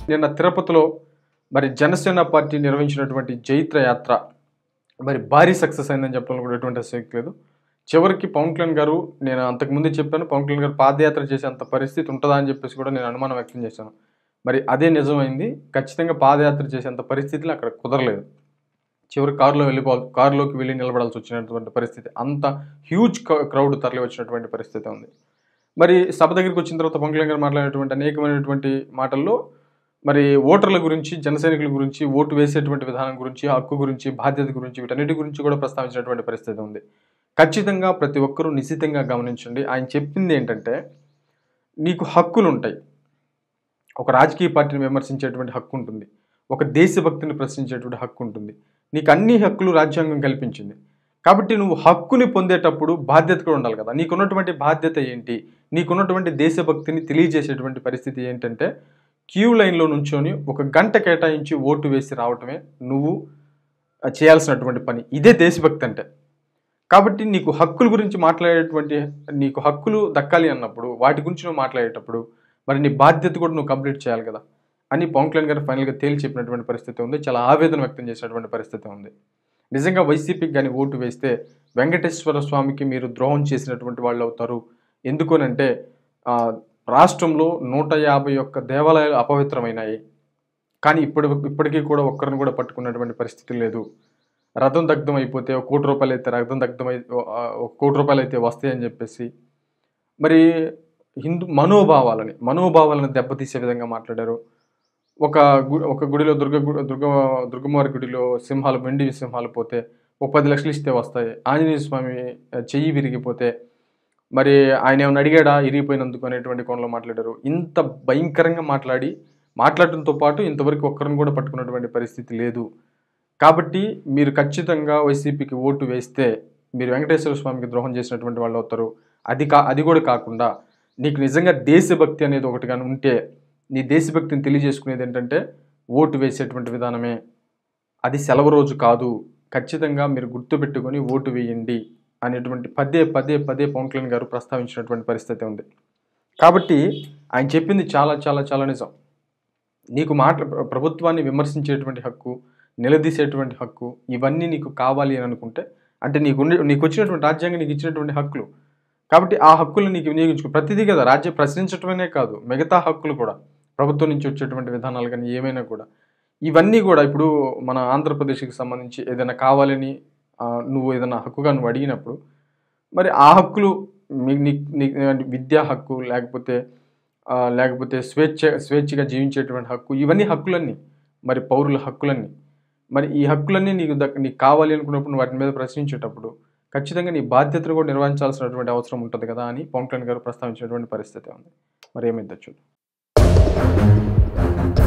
నిన్న తిరుపతిలో మరి జనసేన పార్టీ నిర్వహించినటువంటి జైత్ర యాత్ర మరి భారీ సక్సెస్ అయిందని చెప్పడంలో కూడా ఎటువంటి అసక్తి లేదు చివరికి పవన్ కళ్యాణ్ గారు నేను అంతకుముందే చెప్పాను పవన్ కళ్యాణ్ గారు పాదయాత్ర చేసే అంత పరిస్థితి ఉంటుందా అని చెప్పేసి కూడా నేను అనుమానం వ్యక్తం చేశాను మరి అదే నిజమైంది ఖచ్చితంగా పాదయాత్ర చేసేంత పరిస్థితులు అక్కడ కుదరలేదు చివరి కారులో వెళ్ళిపో కారులోకి వెళ్ళి నిలబడాల్సి వచ్చినటువంటి పరిస్థితి అంత హ్యూజ్ క్రౌడ్ తరలి వచ్చినటువంటి పరిస్థితి ఉంది మరి సభ దగ్గరికి వచ్చిన తర్వాత పవన్ కళ్యాణ్ గారు మాట్లాడినటువంటి అనేకమైనటువంటి మాటల్లో మరి ఓటర్ల గురించి జనసైనికుల గురించి ఓటు వేసేటువంటి విధానం గురించి హక్కు గురించి బాధ్యత గురించి వీటన్నిటి గురించి కూడా ప్రస్తావించినటువంటి పరిస్థితి ఉంది ఖచ్చితంగా ప్రతి ఒక్కరూ నిశ్చితంగా గమనించండి ఆయన చెప్పింది ఏంటంటే నీకు హక్కులు ఉంటాయి ఒక రాజకీయ పార్టీని విమర్శించేటువంటి హక్కు ఉంటుంది ఒక దేశభక్తిని ప్రశ్నించేటువంటి హక్కు ఉంటుంది నీకు అన్ని హక్కులు రాజ్యాంగం కల్పించింది కాబట్టి నువ్వు హక్కుని పొందేటప్పుడు బాధ్యత కూడా ఉండాలి కదా నీకున్నటువంటి బాధ్యత ఏంటి నీకున్నటువంటి దేశభక్తిని తెలియజేసేటువంటి పరిస్థితి ఏంటంటే క్యూ లైన్లో నుంచొని ఒక గంట కేటాయించి ఓటు వేసి రావటమే నువ్వు ఆ, చేయాల్సినటువంటి పని ఇదే దేశభక్తి అంటే కాబట్టి నీకు హక్కుల గురించి మాట్లాడేటువంటి నీకు హక్కులు దక్కాలి అన్నప్పుడు వాటి గురించి నువ్వు మాట్లాడేటప్పుడు మరి నీ బాధ్యత కూడా నువ్వు కంప్లీట్ చేయాలి కదా అని పవన్ కళ్యాణ్ గారు ఫైనల్గా తేల్చి చెప్పినటువంటి పరిస్థితి ఉంది చాలా ఆవేదన వ్యక్తం చేసినటువంటి పరిస్థితి ఉంది నిజంగా వైసీపీకి కానీ ఓటు వేస్తే వెంకటేశ్వర స్వామికి మీరు ద్రోహం చేసినటువంటి వాళ్ళు అవుతారు ఎందుకనంటే ఆ, రాష్ట్రంలో నూట యాభై ఒక్క దేవాలయాలు అపవిత్రమైనాయి కానీ ఇప్పుడు ఇప్పటికీ కూడా ఒక్కరిని కూడా పట్టుకున్నటువంటి పరిస్థితి లేదు రథం దగ్ధం అయిపోతే ఒక కోటి రూపాయలు అయితే రథం దగ్ధం అయి ఆ, ఒక కోటి రూపాయలు అయితే వస్తాయని చెప్పేసి మరి హిందూ మనోభావాలని మనోభావాలను దెబ్బతీసే విధంగా మాట్లాడారు ఒక గు ఒక గుడిలో దుర్గ గు- దుర్గ దుర్గమ్మవారి గుడిలో సింహాలు వెండి సింహాలు పోతే ఒక పది లక్షలు ఇస్తే వస్తాయి ఆంజనేయ స్వామి ఆ, చెయ్యి విరిగిపోతే మరి ఆయన ఏమైనా అడిగాడా ఇరిగిపోయినందుకు అనేటువంటి కోణంలో మాట్లాడారు ఇంత భయంకరంగా మాట్లాడి మాట్లాడటంతో పాటు ఇంతవరకు ఒక్కరిని కూడా పట్టుకున్నటువంటి పరిస్థితి లేదు కాబట్టి మీరు ఖచ్చితంగా వైసీపీకి ఓటు వేస్తే మీరు వెంకటేశ్వర స్వామికి ద్రోహం చేసినటువంటి వాళ్ళు అవుతారు అది కా అది కూడా కాకుండా నీకు నిజంగా దేశభక్తి అనేది ఒకటి కానీ ఉంటే నీ దేశభక్తిని తెలియజేసుకునేది ఏంటంటే ఓటు వేసేటువంటి విధానమే అది సెలవు రోజు కాదు ఖచ్చితంగా మీరు గుర్తుపెట్టుకొని ఓటు వేయండి అనేటువంటి పదే పదే పదే పవన్ కళ్యాణ్ గారు ప్రస్తావించినటువంటి పరిస్థితి ఉంది కాబట్టి ఆయన చెప్పింది చాలా చాలా చాలా నిజం నీకు మాట ప్రభుత్వాన్ని విమర్శించేటువంటి హక్కు నిలదీసేటువంటి హక్కు ఇవన్నీ నీకు కావాలి అని అనుకుంటే అంటే నీకు ఉండే నీకు వచ్చినటువంటి రాజ్యాంగం నీకు ఇచ్చినటువంటి హక్కులు కాబట్టి ఆ హక్కులు నీకు వినియోగించుకో ప్రతిదీ కదా రాజ్యం ప్రశ్నించడమే కాదు మిగతా హక్కులు కూడా ప్రభుత్వం నుంచి వచ్చేటువంటి విధానాలు కానీ ఏమైనా కూడా ఇవన్నీ కూడా ఇప్పుడు మన ఆంధ్రప్రదేశ్కి సంబంధించి ఏదైనా కావాలని ఆ, నువ్వు ఏదైనా హక్కుగా నువ్వు అడిగినప్పుడు మరి ఆ హక్కులు మీ- నీ నీ- విద్యా హక్కు లేకపోతే ఆ, లేకపోతే స్వేచ్ఛ స్వేచ్ఛగా జీవించేటువంటి హక్కు ఇవన్నీ హక్కులన్నీ మరి పౌరుల హక్కులన్నీ మరి ఈ హక్కులన్నీ నీకు దక్ నీకు కావాలి అనుకున్నప్పుడు నువ్వు వాటి మీద ప్రశ్నించేటప్పుడు ఖచ్చితంగా నీ బాధ్యతను కూడా నిర్వహించాల్సినటువంటి అవసరం ఉంటుంది కదా అని పవన్ కళ్యాణ్ గారు ప్రస్తావించినటువంటి పరిస్థితి ఉంది మరి ఏమైందో చూద్దాం